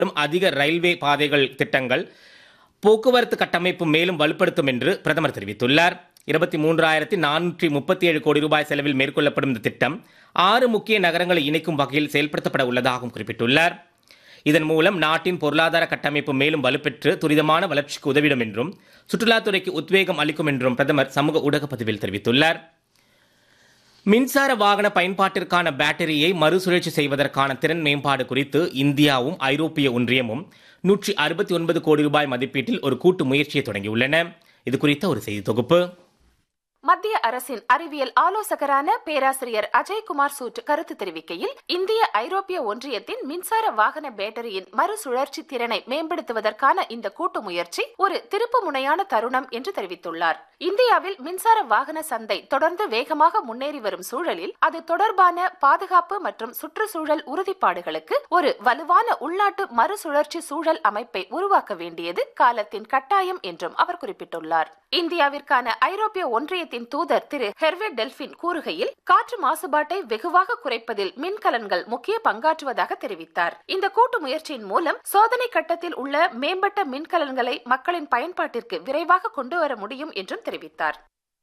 அதிக ரயில்வே பாதைகள் திட்டங்கள் போக்குவரத்து கட்டமைப்பு மேலும் வலுப்படுத்தும் என்று பிரதமர் தெரிவித்துள்ளார் இருபத்தி மூன்றாயிரத்தி நானூற்றி முப்பத்தி ஏழு கோடி ரூபாய் செலவில் மேற்கொள்ளப்படும் இந்த திட்டம் ஆறு முக்கிய நகரங்களை இணைக்கும் வகையில் செயல்படுத்தப்பட உள்ளதாகவும் குறிப்பிட்டுள்ளார் இதன் மூலம் நாட்டின் பொருளாதார கட்டமைப்பு மேலும் வலுப்பெற்று துரிதமான வளர்ச்சிக்கு உதவிடும் என்றும் சுற்றுலாத்துறைக்கு உத்வேகம் அளிக்கும் என்றும் பிரதமர் சமூக ஊடக பதிவில் தெரிவித்துள்ளார் மின்சார வாகன பயன்பாட்டிற்கான பேட்டரியை மறுசுழற்சி செய்வதற்கான திறன் மேம்பாடு குறித்து இந்தியாவும் ஐரோப்பிய ஒன்றியமும் நூற்றி அறுபத்தி ஒன்பது கோடி ரூபாய் மதிப்பீட்டில் ஒரு கூட்டு முயற்சியை தொடங்கியுள்ளன இது குறித்த ஒரு செய்தி தொகுப்பு மத்திய அரசின் அறிவியல் ஆலோசகரான பேராசிரியர் அஜய்குமார் சூட் கருத்து தெரிவிக்கையில் இந்திய ஐரோப்பிய ஒன்றியத்தின் மின்சார வாகன பேட்டரியின் மறுசுழற்சி திறனை மேம்படுத்துவதற்கான இந்த கூட்டு முயற்சி ஒரு திருப்பு முனையான தருணம் என்று தெரிவித்துள்ளார் இந்தியாவில் மின்சார வாகன சந்தை தொடர்ந்து வேகமாக முன்னேறி வரும் சூழலில் அது தொடர்பான பாதுகாப்பு மற்றும் சுற்றுச்சூழல் உறுதிப்பாடுகளுக்கு ஒரு வலுவான உள்நாட்டு மறுசுழற்சி சூழல் அமைப்பை உருவாக்க வேண்டியது காலத்தின் கட்டாயம் என்றும் அவர் குறிப்பிட்டுள்ளார் இந்தியாவிற்கான ஐரோப்பிய ஒன்றியத்தின் தூதர் திரு ஹெர்வே டெல்பின் கூறுகையில் காற்று மாசுபாட்டை வெகுவாக குறைப்பதில் மின்கலன்கள் முக்கிய பங்காற்றுவதாக தெரிவித்தார் இந்த கூட்டு முயற்சியின் மூலம் சோதனை கட்டத்தில் உள்ள மேம்பட்ட மின்கலன்களை மக்களின் பயன்பாட்டிற்கு விரைவாக கொண்டு வர முடியும் என்றும் தெரிவித்தார்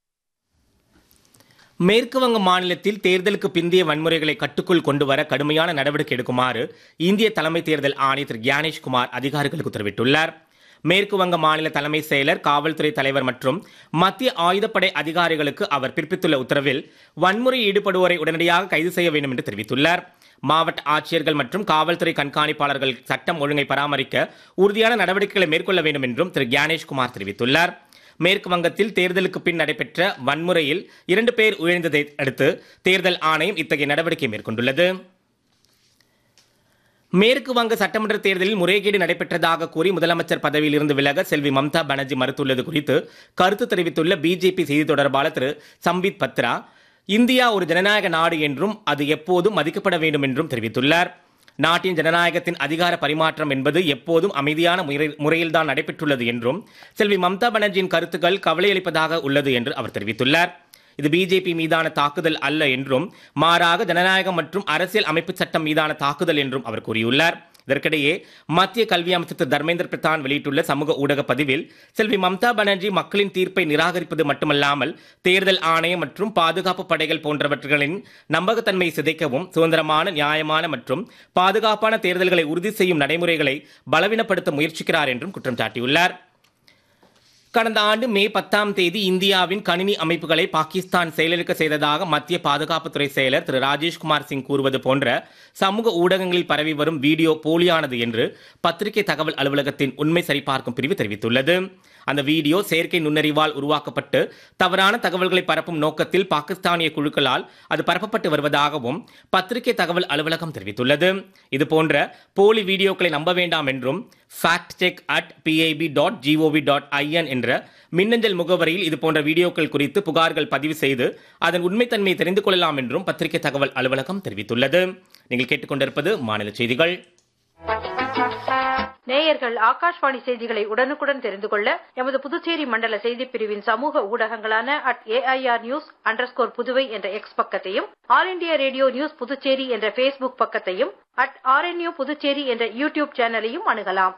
மேற்கு வங்க மாநிலத்தில் தேர்தலுக்கு பிந்தைய வன்முறைகளை கட்டுக்குள் கொண்டு வர கடுமையான நடவடிக்கை எடுக்குமாறு இந்திய தலைமை தேர்தல் ஆணையர் திரு கியானேஷ் குமார் அதிகாரிகளுக்கு உத்தரவிட்டுள்ளார் மேற்கு வங்க மாநில தலைமை செயலர் காவல்துறை தலைவர் மற்றும் மத்திய ஆயுதப்படை அதிகாரிகளுக்கு அவர் பிறப்பித்துள்ள உத்தரவில் வன்முறை ஈடுபடுவோரை உடனடியாக கைது செய்ய வேண்டும் என்று தெரிவித்துள்ளார் மாவட்ட ஆட்சியர்கள் மற்றும் காவல்துறை கண்காணிப்பாளர்கள் சட்டம் ஒழுங்கை பராமரிக்க உறுதியான நடவடிக்கைகளை மேற்கொள்ள வேண்டும் என்றும் திரு கியானேஷ் குமார் தெரிவித்துள்ளார் மேற்கு வங்கத்தில் தேர்தலுக்கு பின் நடைபெற்ற வன்முறையில் இரண்டு பேர் உயிரிழந்ததை அடுத்து தேர்தல் ஆணையம் இத்தகைய நடவடிக்கை மேற்கொண்டுள்ளது மேற்கு வங்க சட்டமன்ற தேர்தலில் முறைகேடு நடைபெற்றதாக கூறி முதலமைச்சர் பதவியில் இருந்து விலக செல்வி மம்தா பானர்ஜி மறுத்துள்ளது குறித்து கருத்து தெரிவித்துள்ள பிஜேபி செய்தி தொடர்பாளர் திரு சம்பித் பத்ரா இந்தியா ஒரு ஜனநாயக நாடு என்றும் அது எப்போதும் மதிக்கப்பட வேண்டும் என்றும் தெரிவித்துள்ளார் நாட்டின் ஜனநாயகத்தின் அதிகார பரிமாற்றம் என்பது எப்போதும் அமைதியான முறை- முறையில்தான் நடைபெற்றுள்ளது என்றும் செல்வி மம்தா பானர்ஜியின் கருத்துக்கள் கவலையளிப்பதாக உள்ளது என்று அவர் தெரிவித்துள்ளார் இது பிஜேபி மீதான தாக்குதல் அல்ல என்றும் மாறாக ஜனநாயகம் மற்றும் அரசியல் அமைப்பு சட்டம் மீதான தாக்குதல் என்றும் அவர் கூறியுள்ளார் இதற்கிடையே மத்திய கல்வி அமைச்சர் திரு தர்மேந்திர பிரதான் வெளியிட்டுள்ள சமூக ஊடக பதிவில் செல்வி மம்தா பானர்ஜி மக்களின் தீர்ப்பை நிராகரிப்பது மட்டுமல்லாமல் தேர்தல் ஆணையம் மற்றும் பாதுகாப்பு படைகள் போன்றவர்களின் நம்பகத்தன்மையை சிதைக்கவும் சுதந்திரமான நியாயமான மற்றும் பாதுகாப்பான தேர்தல்களை உறுதி செய்யும் நடைமுறைகளை பலவீனப்படுத்த முயற்சிக்கிறார் என்றும் குற்றம் சாட்டியுள்ளார் கடந்த ஆண்டு மே பத்தாம் தேதி இந்தியாவின் கணினி அமைப்புகளை பாகிஸ்தான் செயலிழக்க செய்ததாக மத்திய பாதுகாப்புத்துறை செயலர் திரு ராஜேஷ்குமார் சிங் கூறுவது போன்ற சமூக ஊடகங்களில் பரவி வரும் வீடியோ போலியானது என்று பத்திரிகை தகவல் அலுவலகத்தின் உண்மை சரிபார்க்கும் பிரிவு தெரிவித்துள்ளது அந்த வீடியோ செயற்கை நுண்ணறிவால் உருவாக்கப்பட்டு தவறான தகவல்களை பரப்பும் நோக்கத்தில் பாகிஸ்தானிய குழுக்களால் அது பரப்பப்பட்டு வருவதாகவும் பத்திரிகை தகவல் அலுவலகம் தெரிவித்துள்ளது இதுபோன்ற போலி வீடியோக்களை நம்ப வேண்டாம் என்றும் fact check at PIB dot GOV dot IN என்ற மின்னஞ்சல் முகவரியில் இதுபோன்ற வீடியோக்கள் குறித்து புகார்கள் பதிவு செய்து அதன் உண்மைத்தன்மையை தெரிந்து கொள்ளலாம் என்றும் பத்திரிகை தகவல் அலுவலகம் தெரிவித்துள்ளது நீங்கள் கேட்டுக்கொண்டிருப்பது மாநில செய்திகள் நேயர்கள் ஆகாஷ்வாணி செய்திகளை உடனுக்குடன் தெரிந்து கொள்ள எமது புதுச்சேரி மண்டல செய்திப் பிரிவின் சமூக ஊடகங்களான at AIR news underscore Puduvai என்ற எக்ஸ் பக்கத்தையும் all India radio news Puducherry என்ற ஃபேஸ்புக் பக்கத்தையும் அட் ஆர்என்யூ புதுச்சேரி என்ற யூடியூப் சேனலையும் அணுகலாம்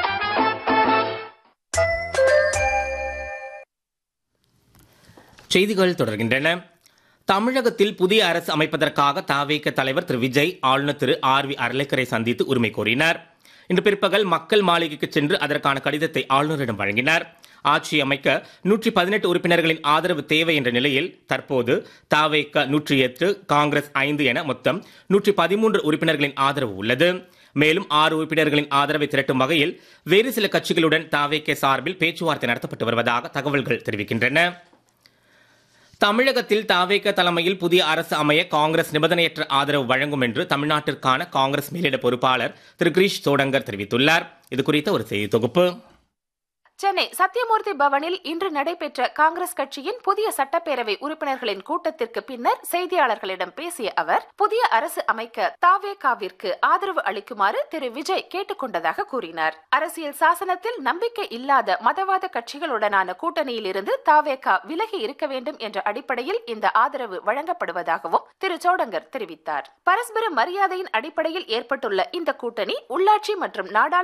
செய்திகள் தொடர்கின்றன தமிழகத்தில் புதிய அரசு அமைப்பதற்காக தாவேக தலைவர் திரு விஜய் ஆளுநர் திரு ஆர் வி அர்லேக்கரை சந்தித்து உரிமை கோரினார் இன்று பிற்பகல் மக்கள் மாளிகைக்கு சென்று அதற்கான கடிதத்தை ஆளுநரிடம் வழங்கினார் ஆட்சி அமைக்க நூற்றி பதினெட்டு உறுப்பினர்களின் ஆதரவு தேவை என்ற நிலையில் தற்போது தாவேக நூற்றி எட்டு காங்கிரஸ் ஐந்து என மொத்தம் நூற்றி பதிமூன்று உறுப்பினர்களின் ஆதரவு உள்ளது மேலும் ஆறு உறுப்பினர்களின் ஆதரவை திரட்டும் வகையில் வேறு சில கட்சிகளுடன் தாவேக சார்பில் பேச்சுவார்த்தை நடத்தப்பட்டு வருவதாக தகவல்கள் தெரிவிக்கின்றன தமிழகத்தில் தாவேக தலைமையில் புதிய அரசு அமைய காங்கிரஸ் நிபந்தனையற்ற ஆதரவு வழங்கும் என்று தமிழ்நாட்டிற்கான காங்கிரஸ் மேலிட பொறுப்பாளர் திரு கிரீஷ் சோடங்கர் தெரிவித்துள்ளார் இது குறித்த ஒரு செய்தி தொகுப்பு சென்னை சத்தியமூர்த்தி பவனில் இன்று நடைபெற்ற காங்கிரஸ் கட்சியின் புதிய சட்டப்பேரவை உறுப்பினர்களின் கூட்டத்திற்கு பின்னர் செய்தியாளர்களிடம் பேசிய அவர் புதிய அரசு அமைக்க தாவேகாவிற்கு ஆதரவு அளிக்குமாறு திரு விஜய் கேட்டுக் கொண்டதாக கூறினார் அரசியல் சாசனத்தில் நம்பிக்கை இல்லாத மதவாத கட்சிகளுடனான கூட்டணியில் இருந்து தாவேகா விலகி இருக்க வேண்டும் என்ற அடிப்படையில் இந்த ஆதரவு வழங்கப்படுவதாகவும் திரு சோடங்கர் தெரிவித்தார் பரஸ்பர மரியாதையின் அடிப்படையில் ஏற்பட்டுள்ள இந்த கூட்டணி உள்ளாட்சி மற்றும் நாடாளுமன்ற